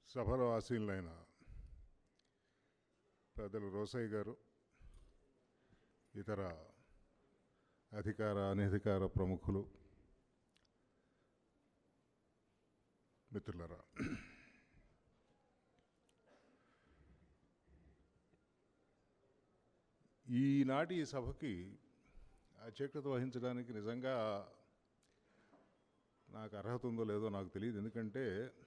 సభలో ఆసీనులైన పెద్దలు రోసయ్య గారు ఇతర అధికార అనధికార ప్రముఖులు మిత్రులరా ఈనాటి ఈ సభకి అధ్యక్షత వహించడానికి నిజంగా నాకు అర్హత ఉందో లేదో నాకు తెలియదు ఎందుకంటే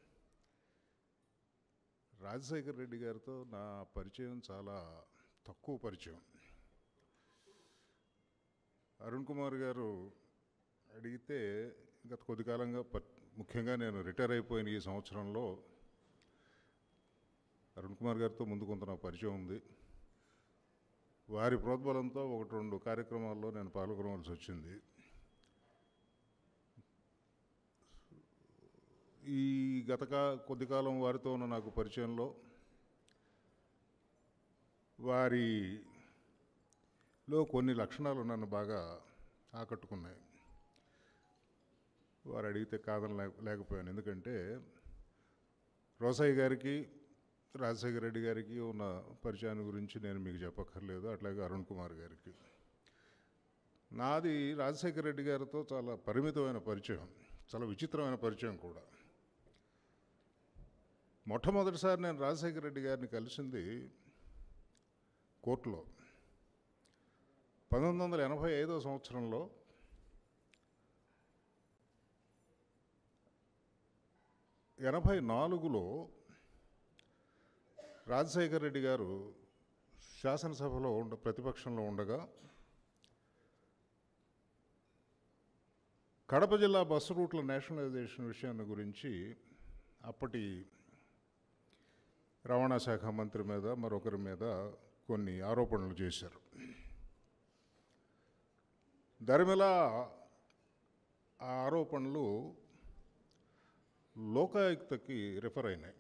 రాజశేఖర్ రెడ్డి గారితో నా పరిచయం చాలా తక్కువ పరిచయం అరుణ్ కుమార్ గారు అడిగితే గత కొద్ది కాలంగా ప- ముఖ్యంగా నేను రిటైర్ అయిపోయిన ఈ సంవత్సరంలో అరుణ్ కుమార్ గారితో ముందు కొంత నాకు పరిచయం ఉంది వారి ప్రోద్బలంతో ఒకటి రెండు కార్యక్రమాల్లో నేను పాల్గొనవలసి వచ్చింది ఈ గత కా- కొద్ది కాలం వారితో ఉన్న నాకు పరిచయంలో వారిలో కొన్ని లక్షణాలు నన్ను బాగా ఆకట్టుకున్నాయి వారు అడిగితే కాదని లేక లేకపోయాను ఎందుకంటే రోసయ్య గారికి రాజశేఖర రెడ్డి గారికి ఉన్న పరిచయాన్ని గురించి నేను మీకు చెప్పక్కర్లేదు అట్లాగే అరుణ్ కుమార్ గారికి నాది రాజశేఖర రెడ్డి గారితో చాలా పరిమితమైన పరిచయం చాలా విచిత్రమైన పరిచయం కూడా మొట్టమొదటిసారి నేను రాజశేఖర రెడ్డి గారిని కలిసింది కోర్టులో పంతొమ్మిది వందల ఎనభై ఐదో సంవత్సరంలో ఎనభై నాలుగులో రాజశేఖర రెడ్డి గారు శాసనసభలో ఉండ ప్రతిపక్షంలో ఉండగా కడప జిల్లా బస్సు రూట్ల నేషనలైజేషన్ విషయాన్ని గురించి అప్పటి రవాణా శాఖ మంత్రి మీద మరొకరి మీద కొన్ని ఆరోపణలు చేశారు దరిమిల ఆ ఆరోపణలు లోకాయుక్తకి రిఫర్ అయినాయి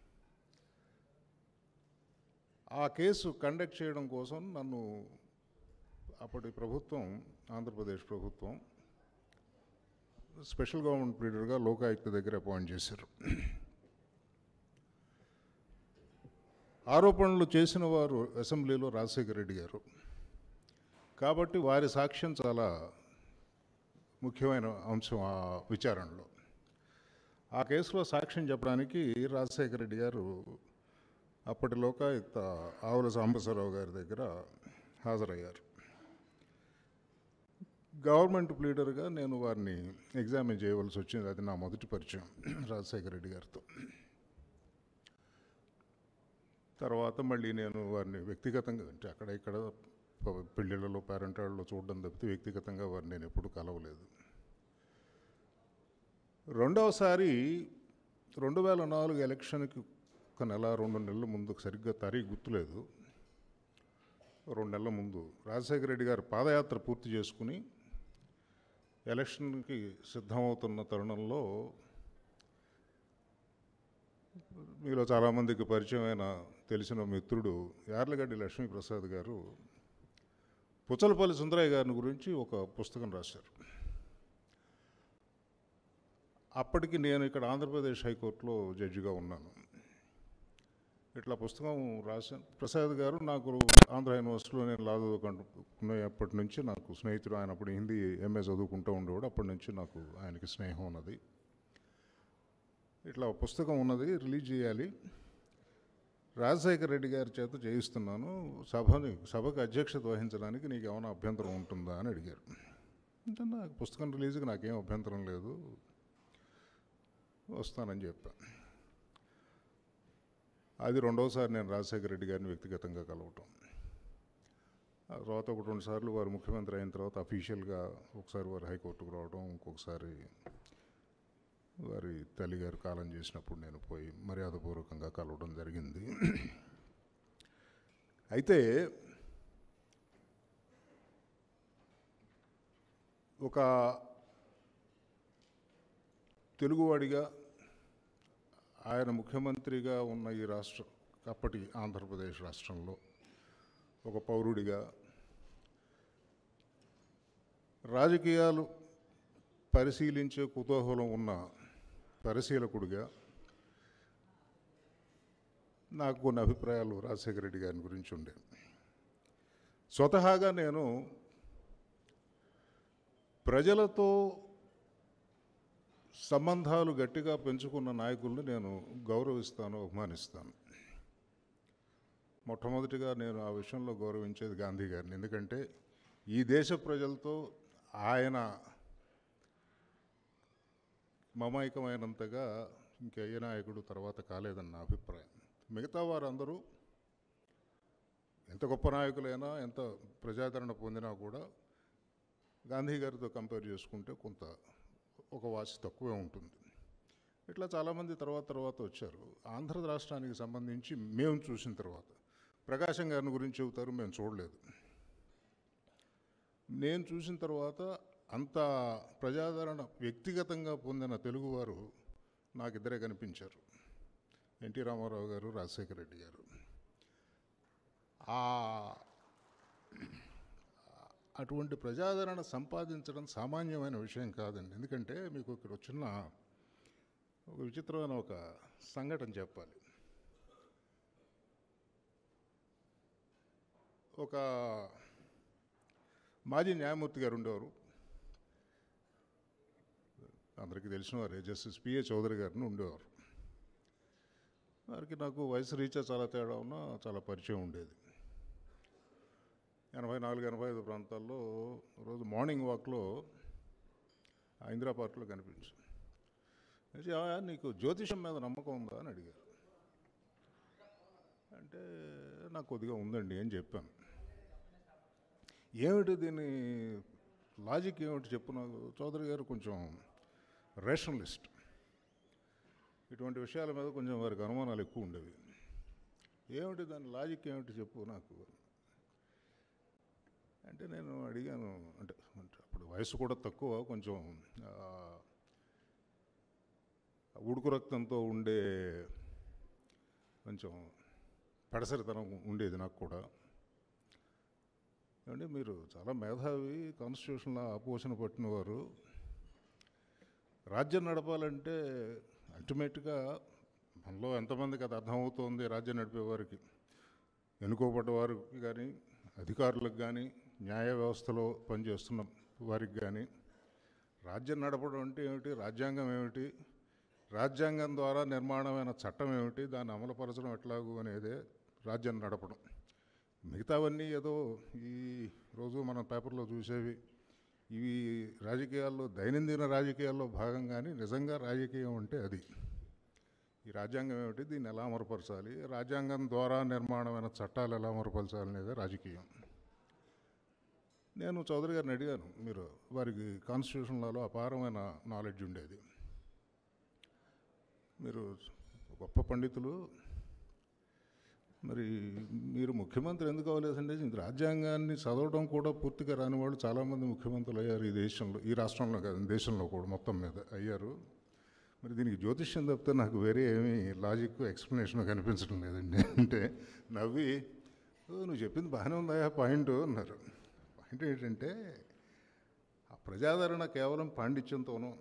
ఆ కేసు కండక్ట్ చేయడం కోసం నన్ను అప్పటి ప్రభుత్వం ఆంధ్రప్రదేశ్ ప్రభుత్వం స్పెషల్ గవర్నమెంట్ పీరియడ్గా లోకాయుక్త దగ్గర అపాయింట్ చేశారు ఆరోపణలు చేసిన వారు అసెంబ్లీలో రాజశేఖర రెడ్డి గారు కాబట్టి వారి సాక్ష్యం చాలా ముఖ్యమైన అంశం ఆ విచారణలో ఆ కేసులో సాక్ష్యం చెప్పడానికి రాజశేఖర రెడ్డి గారు అప్పటి లోకాయుక్త ఆవుల సాంబశివరావు గారి దగ్గర హాజరయ్యారు గవర్నమెంట్ ప్లీడర్గా నేను వారిని ఎగ్జామిన్ చేయవలసి వచ్చింది అది నా మొదటి పరిచయం రాజశేఖర రెడ్డి గారితో తర్వాత మళ్ళీ నేను వారిని వ్యక్తిగతంగా అంటే అక్కడ ఇక్కడ ప- పెళ్ళిళ్ళలో పేరెంటాళ్ళలో చూడడం తప్పితే వ్యక్తిగతంగా వారిని నేను ఎప్పుడు కలవలేదు రెండవసారి రెండు వేల నాలుగు ఎలక్షన్కి ఒక నెల రెండు నెలల ముందు సరిగ్గా తారీఖు గుర్తులేదు రెండు నెలల ముందు రాజశేఖర రెడ్డి గారు పాదయాత్ర పూర్తి చేసుకుని ఎలక్షన్కి సిద్ధమవుతున్న తరుణంలో మీలో చాలామందికి పరిచయమైన తెలిసిన మిత్రుడు యార్లగడ్డి లక్ష్మీప్రసాద్ గారు పుచ్చలపల్లి సుందరయ్య గారిని గురించి ఒక పుస్తకం రాశారు అప్పటికి నేను ఇక్కడ ఆంధ్రప్రదేశ్ హైకోర్టులో జడ్జిగా ఉన్నాను ఇట్లా పుస్తకం రాశాను ప్రసాద్ గారు నాకు ఆంధ్ర యూనివర్సిటీలో నేను లా చదువుకున్నప్పటి నుంచి నాకు స్నేహితుడు ఆయన అప్పుడు హిందీ ఎంఏ చదువుకుంటూ ఉండేవాడు అప్పటి నుంచి నాకు ఆయనకి స్నేహం ఉన్నది ఇట్లా ఒక పుస్తకం ఉన్నది రిలీజ్ చేయాలి రాజశేఖర రెడ్డి గారి చేత చేయిస్తున్నాను సభని సభకు అధ్యక్షత వహించడానికి నీకు ఏమైనా అభ్యంతరం ఉంటుందా అని అడిగారు అంటే నాకు పుస్తకం రిలీజ్కి నాకేం అభ్యంతరం లేదు వస్తానని చెప్పా అది రెండవసారి నేను రాజశేఖర రెడ్డి గారిని వ్యక్తిగతంగా కలవటం ఆ తర్వాత ఒక రెండు సార్లు వారు ముఖ్యమంత్రి అయిన తర్వాత అఫీషియల్గా ఒకసారి వారు హైకోర్టుకు రావడం ఇంకొకసారి వారి తల్లిగారు కాలం చేసినప్పుడు నేను పోయి మర్యాదపూర్వకంగా కలవడం జరిగింది అయితే ఒక తెలుగువాడిగా ఆయన ముఖ్యమంత్రిగా ఉన్న ఈ రాష్ట్రం అప్పటి ఆంధ్రప్రదేశ్ రాష్ట్రంలో ఒక పౌరుడిగా రాజకీయాలు పరిశీలించే కుతూహలం ఉన్న పరిశీలకుడిగా నాకు కొన్ని అభిప్రాయాలు రాజశేఖర రెడ్డి గారి గురించి ఉండే స్వతహాగా నేను ప్రజలతో సంబంధాలు గట్టిగా పెంచుకున్న నాయకుల్ని నేను గౌరవిస్తాను అభిమానిస్తాను మొట్టమొదటిగా నేను ఆ విషయంలో గౌరవించేది గాంధీ గారిని ఎందుకంటే ఈ దేశ ప్రజలతో ఆయన మమైకమైనంతగా ఇంకే నాయకుడు తర్వాత కాలేదని నా అభిప్రాయం మిగతా వారందరూ ఎంత గొప్ప నాయకులైనా ఎంత ప్రజాదరణ పొందినా కూడా గాంధీ గారితో కంపేర్ చేసుకుంటే కొంత ఒక వాసి తక్కువే ఉంటుంది ఇట్లా చాలామంది తర్వాత తర్వాత వచ్చారు ఆంధ్ర రాష్ట్రానికి సంబంధించి మేము చూసిన తర్వాత ప్రకాశం గారిని గురించి చెబుతారు మేము చూడలేదు నేను చూసిన తర్వాత అంత ప్రజాదరణ వ్యక్తిగతంగా పొందిన తెలుగువారు నాకు ఇద్దరే కనిపించారు ఎన్టీ రామారావు గారు రాజశేఖర రెడ్డి గారు ఆ అటువంటి ప్రజాదరణ సంపాదించడం సామాన్యమైన విషయం కాదండి ఎందుకంటే మీకు ఇక్కడ చిన్న ఒక విచిత్రమైన ఒక సంఘటన చెప్పాలి ఒక మాజీ న్యాయమూర్తి గారు ఉండేవారు అందరికీ తెలిసిన వారే జస్టిస్ పిఏ చౌదరి గారిని ఉండేవారు వారికి నాకు వయసు రీత్యా చాలా తేడా ఉన్నా చాలా పరిచయం ఉండేది ఎనభై నాలుగు ఎనభై ఐదు ప్రాంతాల్లో రోజు మార్నింగ్ వాక్లో ఆ ఇందిరా పార్క్లో కనిపించింది అయితే, "ఆ, నీకు జ్యోతిషం మీద నమ్మకం ఉందా అని అడిగారు అంటే నాకు కొద్దిగా ఉందండి అని చెప్పాను ఏమిటి దీని లాజిక్ ఏమిటి చెప్పు నాకు చౌదరి గారు కొంచెం రేషనలిస్ట్ ఇటువంటి విషయాల మీద కొంచెం వారికి అనుమానాలు ఎక్కువ ఉండేవి ఏమిటి దాని లాజిక్ ఏమిటి చెప్పు నాకు అంటే నేను అడిగాను అంటే అంటే అప్పుడు వయసు కూడా తక్కువ కొంచెం ఆ, ఉడుకు రక్తంతో ఉండే కొంచెం పడసరితనం ఉండేది నాకు కూడా ఏమంటే మీరు చాలా మేధావి కాన్స్టిట్యూషన్లో ఆపోజిషన్ పట్టినవారు రాజ్యం నడపాలంటే అల్టిమేట్గా మనలో ఎంతమందికి అది అర్థమవుతోంది రాజ్యం నడిపేవారికి ఎన్నుకోబడ్డ వారికి కానీ అధికారులకు కానీ న్యాయ వ్యవస్థలో పనిచేస్తున్న వారికి కానీ రాజ్యం నడపడం అంటే ఏమిటి రాజ్యాంగం ఏమిటి రాజ్యాంగం ద్వారా నిర్మాణమైన చట్టం ఏమిటి దాన్ని అమలుపరచడం ఎట్లాగు అనేదే రాజ్యం నడపడం మిగతావన్నీ ఏదో ఈ రోజు మనం పేపర్లో చూసేవి ఇవి రాజకీయాల్లో దైనందిన రాజకీయాల్లో భాగం కానీ నిజంగా రాజకీయం అంటే అది ఈ రాజ్యాంగం ఏమిటి దీన్ని ఎలా అమలుపరచాలి రాజ్యాంగం ద్వారా నిర్మాణమైన చట్టాలు ఎలా అమలుపరచాలి అనేది రాజకీయం నేను చౌదరి గారిని అడిగాను మీరు వారికి కాన్స్టిట్యూషన్లలో అపారమైన నాలెడ్జ్ ఉండేది మీరు గొప్ప పండితులు మరి మీరు ముఖ్యమంత్రి ఎందుకు అవ్వలేదంటే ఇది రాజ్యాంగాన్ని చదవడం కూడా పూర్తిగా రాని వాళ్ళు చాలామంది ముఖ్యమంత్రులు అయ్యారు ఈ దేశంలో ఈ రాష్ట్రంలో కాదు దేశంలో కూడా మొత్తం మీద అయ్యారు మరి దీనికి జ్యోతిష్యం తప్పితే నాకు వేరే ఏమీ లాజిక్ ఎక్స్ప్లెనేషన్ కనిపించడం లేదండి అంటే నవ్వి "ఓ, నువ్వు చెప్పింది బాగానే ఉందా పాయింట్ అన్నారు పాయింట్ ఏంటంటే ఆ ప్రజాదరణ కేవలం పాండిత్యంతోనూ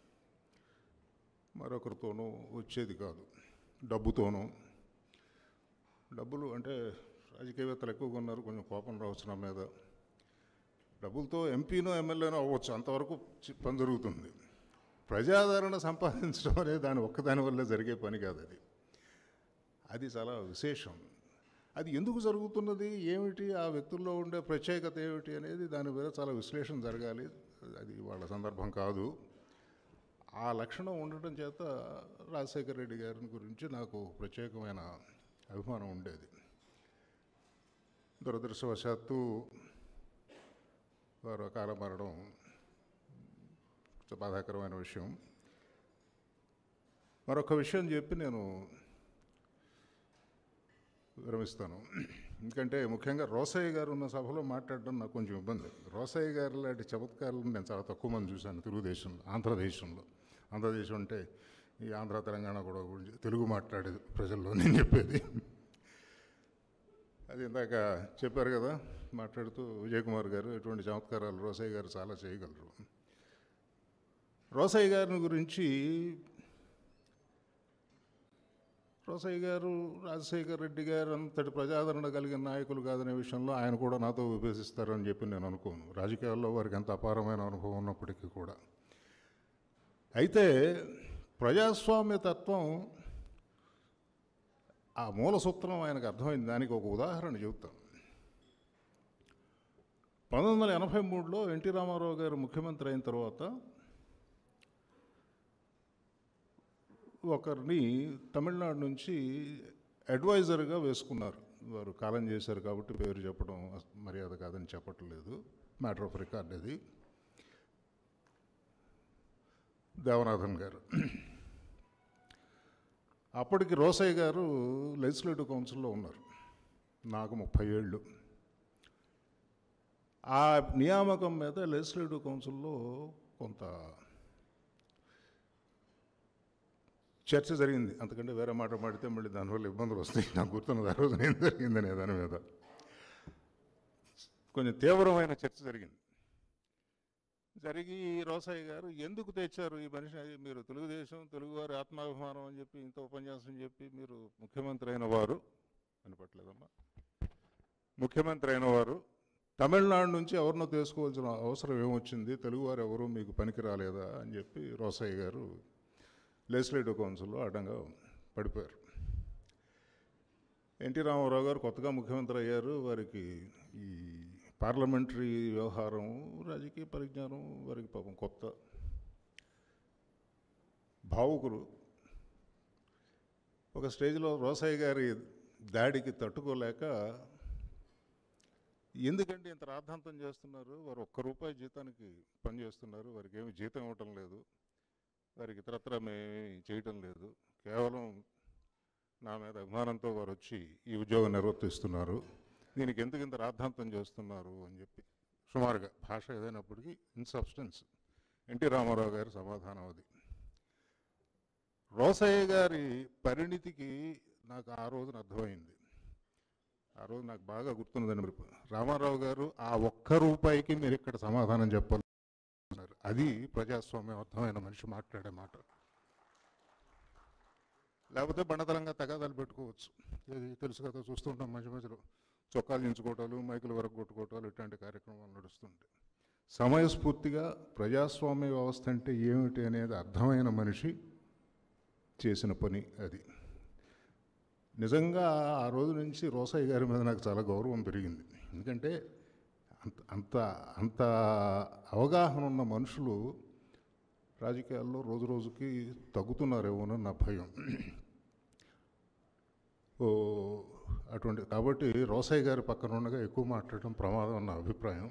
మరొకరితోనూ వచ్చేది కాదు డబ్బుతోనూ డబ్బులు అంటే రాజకీయవేత్తలు ఎక్కువగా ఉన్నారు కొంచెం కోపం రావచ్చు నా మీద డబ్బులతో ఎంపీనో ఎమ్మెల్యేనో అవ్వచ్చు అంతవరకు చి- పని జరుగుతుంది ప్రజాదరణ సంపాదించడం అనేది దాని ఒక్కదాని వల్ల జరిగే పని కాదు అది అది చాలా విశేషం అది ఎందుకు జరుగుతున్నది ఏమిటి ఆ వ్యక్తుల్లో ఉండే ప్రత్యేకత ఏమిటి అనేది దాని మీద చాలా విశ్లేషణ జరగాలి అది వాళ్ళ సందర్భం కాదు ఆ లక్షణం ఉండటం చేత రాజశేఖర రెడ్డి గారి గురించి నాకు ప్రత్యేకమైన అభిమానం ఉండేది దురదృష్టవశాత్తు వారు అకాల మరణం చాలా బాధాకరమైన విషయం మరొక విషయం చెప్పి నేను విరమిస్తాను ఎందుకంటే ముఖ్యంగా రోసయ్య గారు ఉన్న సభలో మాట్లాడడం నాకు కొంచెం ఇబ్బంది రోసయ్య గారు లాంటి చమత్కారాలను నేను చాలా తక్కువ మంది చూశాను తెలుగుదేశంలో ఆంధ్రదేశంలో ఆంధ్రదేశం అంటే ఈ ఆంధ్ర తెలంగాణ కూడా గురించి తెలుగు మాట్లాడేది ప్రజల్లో నేను చెప్పేది అది ఇందాక చెప్పారు కదా మాట్లాడుతూ విజయ్ కుమార్ గారు ఎటువంటి చమత్కారాలు రోసయ్య గారు చాలా చేయగలరు రోసయ్య గారిని గురించి రోసయ్య గారు రాజశేఖర్ రెడ్డి గారు అంతటి ప్రజాదరణ కలిగిన నాయకులు కాదనే విషయంలో ఆయన కూడా నాతో విభేషిస్తారని చెప్పి నేను అనుకోను రాజకీయాల్లో వారికి ఎంత అపారమైన అనుభవం ఉన్నప్పటికీ కూడా అయితే ప్రజాస్వామ్య తత్వం ఆ మూల సూత్రం ఆయనకు అర్థమైంది దానికి ఒక ఉదాహరణ చెబుతాను పంతొమ్మిది వందల ఎనభై మూడులో ఎన్టీ రామారావు గారు ముఖ్యమంత్రి అయిన తర్వాత ఒకరిని తమిళనాడు నుంచి అడ్వైజర్గా వేసుకున్నారు వారు కాలం చేశారు కాబట్టి పేరు చెప్పడం మర్యాద కాదని చెప్పట్లేదు మ్యాటర్ ఆఫ్ రికార్డ్ అది దేవనాథన్ గారు అప్పటికి రోసయ్య గారు లెజిస్లేటివ్ కౌన్సిల్లో ఉన్నారు నాకు ముప్పై ఏళ్ళు ఆ నియామకం మీద లెజిస్లేటివ్ కౌన్సిల్లో కొంత చర్చ జరిగింది అంతకంటే వేరే మాట మాడితే మళ్ళీ దానివల్ల ఇబ్బందులు వస్తాయి నాకు గుర్తున్నది ఆ రోజున ఏం జరిగిందనే దాని మీద కొంచెం తీవ్రమైన చర్చ జరిగింది జరిగి రోసయ్య గారు ఎందుకు తెచ్చారు ఈ మనిషి మీరు తెలుగుదేశం తెలుగువారి ఆత్మాభిమానం అని చెప్పి ఇంత ఉపన్యాసం చెప్పి మీరు ముఖ్యమంత్రి అయిన వారు వినపట్లేదమ్మా ముఖ్యమంత్రి అయిన వారు తమిళనాడు నుంచి ఎవరినో తీసుకోవాల్సిన అవసరం ఏమొచ్చింది తెలుగువారు ఎవరు మీకు పనికి రాలేదా అని చెప్పి రోసయ్య గారు లెజిస్లేటివ్ కౌన్సిల్లో అడ్డంగా పడిపోయారు ఎన్టీ రామారావు గారు కొత్తగా ముఖ్యమంత్రి అయ్యారు వారికి ఈ పార్లమెంటరీ వ్యవహారం రాజకీయ పరిజ్ఞానం వారికి పాపం కొత్త భావుకులు ఒక స్టేజ్లో రోసయ్య గారి దాడికి తట్టుకోలేక ఎందుకంటే ఇంత రాద్ధాంతం చేస్తున్నారు వారు ఒక్క రూపాయి జీతానికి పనిచేస్తున్నారు వారికి ఏమి జీతం ఇవ్వటం లేదు వారికి ఇతరత్ర మేమేమి చేయటం లేదు కేవలం నా మీద అభిమానంతో వారు వచ్చి ఈ ఉద్యోగం నిర్వర్తిస్తున్నారు దీనికి ఎందుకు ఇంత రాద్ధాంతం చేస్తున్నారు అని చెప్పి సుమారుగా భాష ఏదైనప్పటికీ ఇన్ సబ్స్టెన్స్ ఎన్టీ రామారావు గారి సమాధానం అది రోసయ్య గారి పరిణితికి నాకు ఆ రోజున అర్థమైంది ఆ రోజు నాకు బాగా గుర్తున్నదండి మీరు రామారావు గారు ఆ ఒక్క రూపాయికి మీరు ఇక్కడ సమాధానం చెప్పాలి అన్నారు. అది ప్రజాస్వామ్యం అర్థమైన మనిషి మాట్లాడే మాట లేకపోతే బండతలంగా తగాదాలు పెట్టుకోవచ్చు ఇది తెలుసు కదా చూస్తుంటాం మధ్య మధ్యలో చొక్కాలు దించుకోవటాలు మైకుల వరకు కొట్టుకోవటాలు ఇట్లాంటి కార్యక్రమాలు నడుస్తుంటాయి సమయస్ఫూర్తిగా ప్రజాస్వామ్య వ్యవస్థ అంటే ఏమిటి అనేది అర్థమైన మనిషి చేసిన పని అది నిజంగా ఆ రోజు నుంచి రోసయ్య గారి మీద నాకు చాలా గౌరవం పెరిగింది ఎందుకంటే అంత అంత అంత అవగాహన ఉన్న మనుషులు రాజకీయాల్లో రోజు రోజుకి తగ్గుతున్నారేమోనని నా భయం ఓ అటువంటి కాబట్టి రోసయ్య గారి పక్కన ఉండగా ఎక్కువ మాట్లాడటం ప్రమాదం అన్న అభిప్రాయం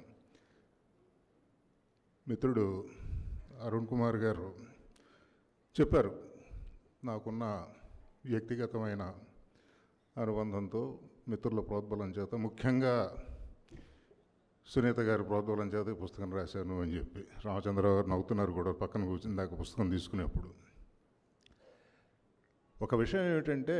మిత్రుడు అరుణ్ కుమార్ గారు చెప్పారు నాకున్న వ్యక్తిగతమైన అనుబంధంతో మిత్రుల ప్రోద్బలం చేత ముఖ్యంగా సునీత గారి ప్రోద్బలం చేత ఈ పుస్తకం రాశాను అని చెప్పి రామచంద్రరావు గారు నవ్వుతున్నారు కూడా పక్కన కూర్చుని దాకా పుస్తకం తీసుకునేప్పుడు ఒక విషయం ఏమిటంటే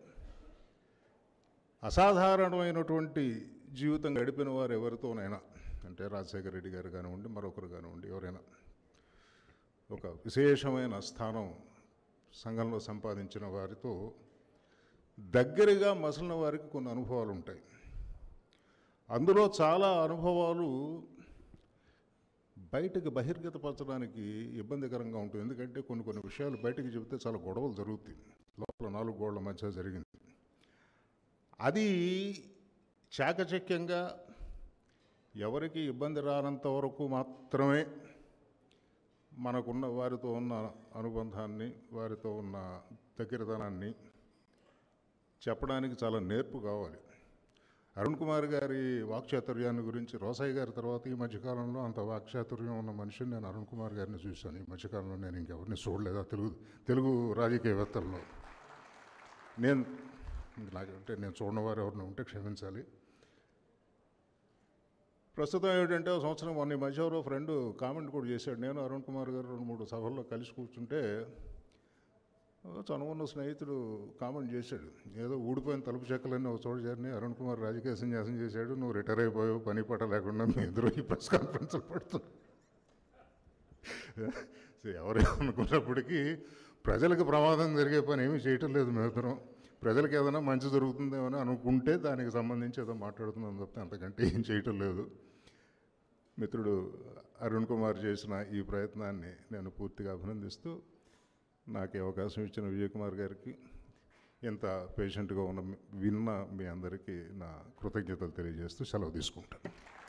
అసాధారణమైనటువంటి జీవితం గడిపిన వారు ఎవరితోనైనా అంటే రాజశేఖర రెడ్డి గారు కానివ్వండి మరొకరు కానివ్వండి ఎవరైనా ఒక విశేషమైన స్థానం సంఘంలో సంపాదించిన వారితో దగ్గరగా మసలిన వారికి కొన్ని అనుభవాలు ఉంటాయి అందులో చాలా అనుభవాలు బయటకు బహిర్గతపరచడానికి ఇబ్బందికరంగా ఉంటుంది ఎందుకంటే కొన్ని కొన్ని విషయాలు బయటకు చెబితే చాలా గొడవలు జరుగుతాయి లోపల నాలుగు గోడల మధ్య జరిగింది అది చాకచక్యంగా ఎవరికి ఇబ్బంది రానంత వరకు మాత్రమే మనకున్న వారితో ఉన్న అనుబంధాన్ని వారితో ఉన్న దగ్గరతనాన్ని చెప్పడానికి చాలా నేర్పు కావాలి అరుణ్ కుమార్ గారి వాక్చాతుర్యాన్ని గురించి రోసయ్య గారి తర్వాత ఈ మధ్యకాలంలో అంత వాక్చాతుర్యం ఉన్న మనిషిని నేను అరుణ్ కుమార్ గారిని చూశాను ఈ మధ్యకాలంలో నేను ఇంకెవరిని చూడలేదా తెలుగు తెలుగు రాజకీయవేత్తల్లో నేను నాకంటే నేను చూడని వారు ఎవరిని ఉంటే క్షమించాలి ప్రస్తుతం ఏమిటంటే ఒక సంవత్సరం మొన్న ఈ మధ్య ఎవరో ఫ్రెండ్ కామెంట్ కూడా చేశాడు నేను అరుణ్ కుమార్ గారు రెండు మూడు సభల్లో కలిసి కూర్చుంటే ఓ చనువున్న స్నేహితుడు కామెంట్ చేశాడు ఏదో ఊడిపోయిన తలుపు చెక్కలన్నీ ఒక చోట చేరిని అరుణ్ కుమార్ రాజకీయ సన్యాసం చేశాడు నువ్వు రిటైర్ అయిపోయావు పని పట్ట లేకుండా మీ ఎదురు ఈ ప్రెస్ కాన్ఫరెన్స్లు పడుతుంది ఎవరు అనుకున్నప్పటికీ ప్రజలకు ప్రమాదం జరిగే పని ఏమీ చేయటం లేదు మేమిద్దరం ప్రజలకు ఏదైనా మంచి జరుగుతుందేమో అని అనుకుంటే దానికి సంబంధించి ఏదో మాట్లాడుతున్నాను తప్పితే అంతకంటే ఏం చేయటం లేదు మిత్రుడు అరుణ్ కుమార్ చేసిన ఈ ప్రయత్నాన్ని నేను పూర్తిగా అభినందిస్తూ నాకు ఈ అవకాశం ఇచ్చిన విజయ్ కుమార్ గారికి ఇంత పేషెంట్గా ఉన్న మీ- విన్న మీ అందరికీ నా కృతజ్ఞతలు తెలియజేస్తూ సెలవు తీసుకుంటాను